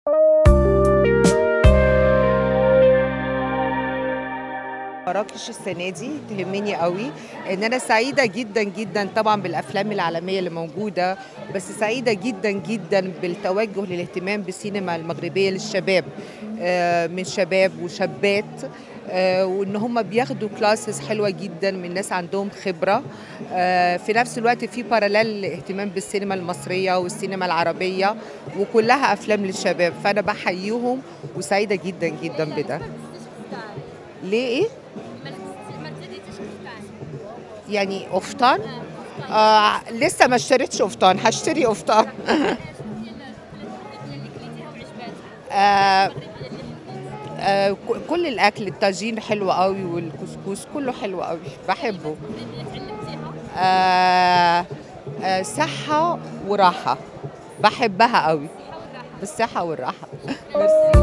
مراكش السنه دي تهمني قوي ان انا سعيده جدا جدا طبعا بالافلام العالميه اللي موجوده بس سعيده جدا جدا بالتوجه للاهتمام بالسينما المغربيه للشباب آه، من شباب وشابات آه، وان هم بياخدوا كلاسز حلوه جدا من ناس عندهم خبره آه، في نفس الوقت في باراليل اهتمام بالسينما المصريه والسينما العربيه وكلها افلام للشباب فانا بحييهم وسعيده جدا جدا بده ليه ايه يعني قفطان آه لسه ما اشتريتش قفطان هشتري قفطان آه آه ك- كل الاكل الطاجين حلو قوي والكسكس كله حلو قوي بحبه آه آه صحه وراحه بحبها قوي بالصحه والراحه ميرسي